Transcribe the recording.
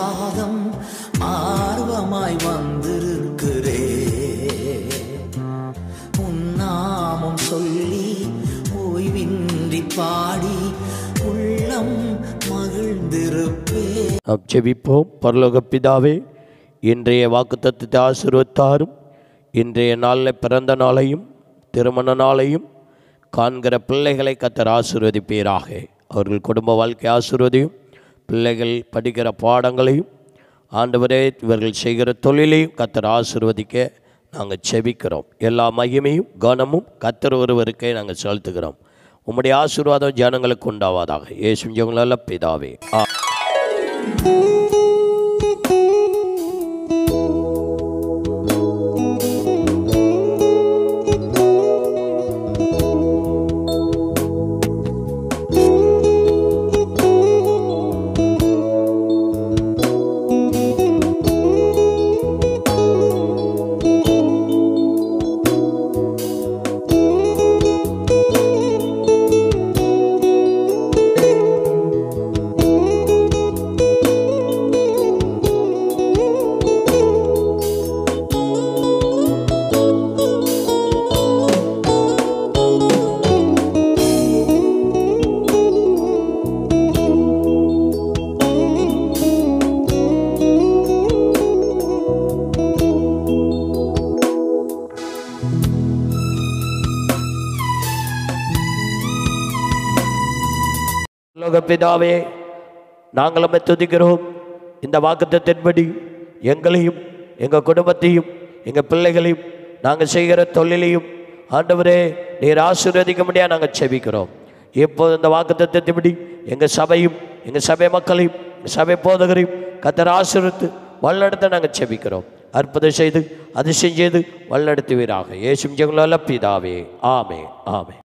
பாதம் ஆர்வமாய் வந்திருக்கிறே உன்னாமம் சொல்லி ஓய்வின்றி பாடி உள்ளம் மகிழ்ந்திருப்பே நாம் ஜெபிப்போம் பரலோக பிதாவே இன்றைய வாக்குத்தத்தத்தை ஆசீர்வத்தாரும் இன்றைய நாளில் பிறந்த நாளையும் திருமண நாளையும் காண்கிற பிள்ளைகளை கத்தர் ஆசீர்வதிப்பீராக அவர்கள் குடும்ப வாழ்க்கை ஆசீர்வதியும் பிள்ளைகள் படிக்கிற பாடங்களையும் ஆண்டவரே இவர்கள் செய்கிற தொழிலையும் கத்தர் ஆசீர்வதிக்க நாங்கள் செபிக்கிறோம் எல்லா மகிமையும் கனமும் கத்தர் ஒருவருக்கே நாங்கள் செலுத்துகிறோம் உம்முடைய ஆசீர்வாதம் ஜனங்களுக்கு உண்டாவதாக இயேசு ஜெகங்கள பிதாவே ஆ லோக பிதாவே நாங்கள் உம்மை துதிக்கிறோம் இந்த வாக்குத்தத்தின்படி எங்களையும் எங்கள் குடும்பத்தையும் எங்கள் பிள்ளைகளையும் நாங்கள் செய்கிற தொழிலையும் ஆண்டவரே நீர் ஆசீர்வதிக்க முடியாது நாங்கள் செபிக்கிறோம் இப்போது இந்த வாக்குத்தத்தின்படி எங்கள் சபையும் எங்கள் சபை மக்களையும் எங்கள் சபை போதகரையும் கத்தர் ஆசீர்வித்து வழிநடத்த நாங்கள் செபிக்கிறோம் அற்புதம் செய்து அதிசயம் செய்து வழிநடத்துவீராக இயேசும் ஜெகலால பிதாவே ஆமே ஆமே